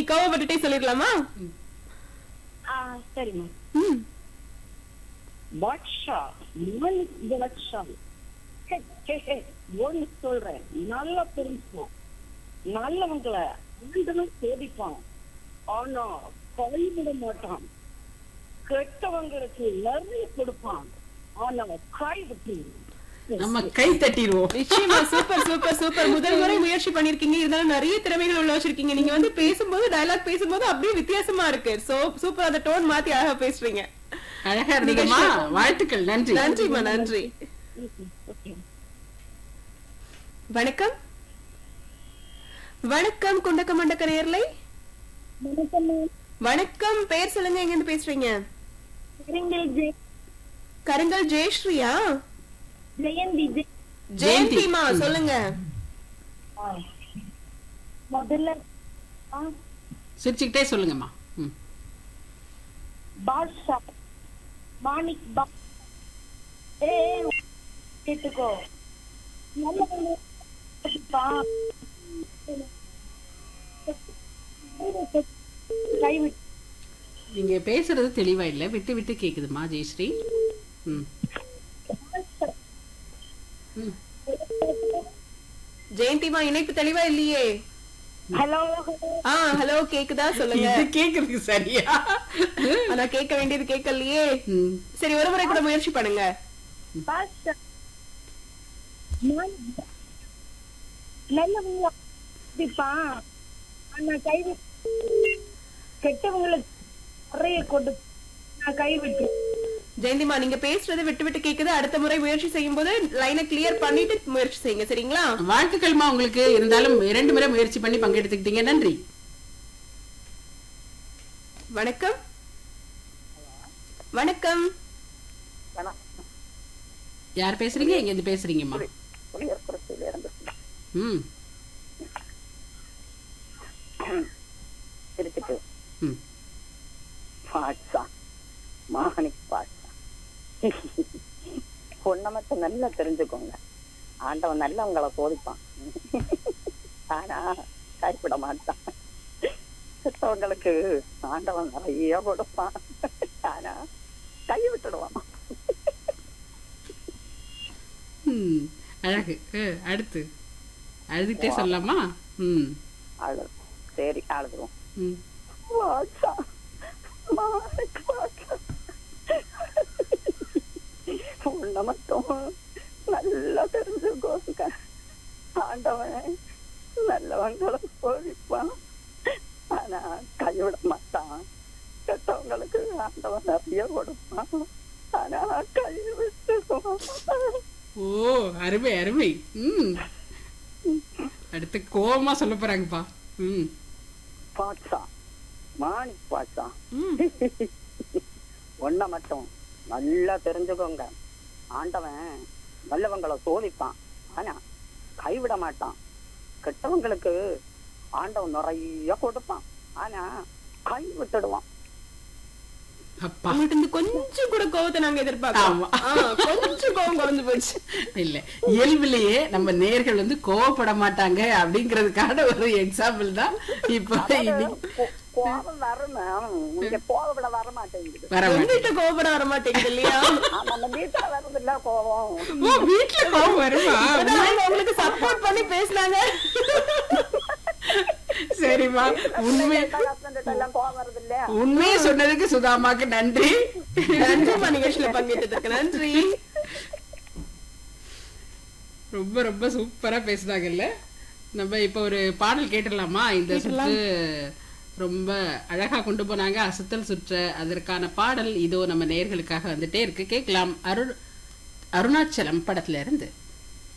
கோவப்பட்டுட்டே சொல்லிடலாமா ஆ சரிம்மா ம் பாட்ஷா மன் பாட்ஷா ஹே, ஹே, ஹே, ஒண்ணு சொல்றேன் நல்லா தெரிஞ்சுக்கணும் நல்லவங்களை ஆண்டவன் சோதிப்பான் ஆனா கைவிட மாட்டான் கெட்டவங்களுக்கு நிறைய கொடுப்பான் ஆனா கை விட்டு நம்ம கை தட்டிடுவோம் நிச்சயமா சூப்பர் சூப்பர் சூப்பர் முதல் முறை முயற்சி பண்ணிருக்கீங்க இருந்தாலும் நிறைய திறமைகள் உள்ள வச்சிருக்கீங்க நீங்க வந்து பேசும்போது டயலாக் பேசும்போது அப்படியே வித்தியாசமா இருக்கு சோ சூப்பர் அந்த டோன் மாத்தி அழகா பேசுறீங்க அழகா இருந்ததுமா வாழ்த்துக்கள் நன்றி நன்றிமா நன்றி ஓகே வணக்கம் வணக்கம் குண்டக்க மண்டக்க நேர்லை வணக்கம் பேர் சொல்லுங்க எங்க இருந்து பேசுறீங்க கருங்கல் ஜெயஸ்ரீயா ஜெயந்தி ஜெ- ஜெயந்திமா சொல்லுங்க ஆ. முதல்ல ஆ, சிரிச்சுக்கிட்டே சொல்லுங்கம்மா ம். பாட்ஷா மாணிக் பா ஏ கேட்டுக்கோ நல்லவங்க பா. கைவிட்டு நீங்க பேசுறது தெளிவா இல்ல விட்டு விட்டு கேக்குதுமா ஜெயஸ்ரீ ம். ம். ஜெயந்திமா இணைப்பு தெளிவா இல்லையே ஹலோ ஆ ஹலோ கேக்குதா சொல்லுங்க இது கேக்குறதுக்கு சரியா ஆனா கேட்க வேண்டியது கேட்கலையே ம். சரி ஒரு முறை கூட முயற்சி பண்ணுங்க பாட்ஷா மாணிக் பா- நல்லவங்க கண்டிப்பான் ஆனா கைவிட்டு கெட்டவங்களுக்கு நிறைய கொண்டு நான் கைவிட்டு ஜெயந்திமா நீங்க பேசுறது விட்டு விட்டு கேக்குது அடுத்த முறை முயற்சி செய்யும் போது லைனை கிளியர் பண்ணிட்டு முயற்சி செய்யுங்க சரிங்களா வாழ்த்துக்கள்மா உங்களுக்கு இருந்தாலும் இரண்டு முறை முயற்சி பண்ணி பங்கெடுத்துக்கிட்டீங்க நன்றி வணக்கம் வணக்கம் யார் பேசுறீங்க எங்க இருந்து பேசுறீங்கம்மா ம் எடுத்துட்டு ம். பாட்சா மாணிக் பாட்சா பொண்ணை மட்டும் நல்லா தெரிஞ்சுக்கோங்க ஆண்டவன் நல்லவங்களை சோதிப்பான் ஆனா கைப்பிட மாட்டான் செத்தவங்களுக்கு ஆண்டவன் நிறைய கொடுப்பான் ஆனா கை விட்டுடுவான் ம். அழகு அஹ், அடுத்து அழுதுகிட்டே சொல்லலாமா ம் அழு சரி அழுதுருவோம் ம். பாட்சா மாணிக் பாட்சா உன்னை மட்டும் நல்லா தெரிஞ்சுக்கோங்க ஆண்டவன் நல்லவங்களை சோதிப்பான் ஆனா கைவிட மாட்டான் கெட்டவங்களுக்கு ஆண்டவன் நிறைய கொடுப்பான் ஆனா கை விட்டுருவான் ஓ அருமை அருமை ம் அடுத்து கோவமா சொல்ல போறாங்கப்பா ம் பாட்சா மாணிக் பாட்சா ம். ஒன்ன மட்டும் நல்லா தெரிஞ்சுக்கோங்க ஆண்டவன் நல்லவங்களை சோதிப்பான் ஆனா கைவிட மாட்டான் கெட்டவங்களுக்கு ஆண்டவன் நிறைய கொடுப்பான் ஆனா கை விட்டுடுவான் அப்பா உங்கள்ட்ட இருந்து கொஞ்சம் கூட கோவத்தை நாங்க எதிர்பார்க்கிறோம் ஆமா. ஆ, கொஞ்சம் கோவம் குறைஞ்சு போச்சு இல்ல இயல்பிலேயே நம்ம நேர்கள் வந்து கோவப்பட மாட்டாங்க அப்படிங்கறதுக்கான ஒரு எக்ஸாம்பிள் தான் இப்போ இன்னைக்கு கோ- கோபம் வருமே இங்க கோவப்பட வர மாட்டேங்குது வர மாட்டேங்குது. உங்கள்கிட்ட கோவப்பட வர மாட்டேங்குது இல்லையா நம்ம வீட்டுல வருது இல்ல கோபம் ஓ வீட்டுல கோவம் வருமா இப்பதான் அவங்க உங்களுக்கு சப்போர்ட் பண்ணி பேசினாங்க சரிம்மா உண்மை ஹஸ்பண்ட் எல்லாம் கோபம் வருது இல்ல உண்மையை சொன்னதுக்கு சுதாமாக்கு நன்றி நன்றிமா நிகழ்ச்சியில பங்கேற்றதுக்கு நன்றி ரொம்ப ரொம்ப சூப்பரா பேசுனாங்கல்ல நம்ம இப்ப ஒரு பாடல் கேட்டுடலாமா இந்த சுற்று ரொம்ப அழகா கொண்டு போனாங்க அசத்தல் சுற்ற அதற்கான பாடல் இதோ நம்ம நேயர்களுக்காக வந்துட்டே இருக்கு கேட்கலாம் அருண் அருணாச்சலம் படத்துல இருந்து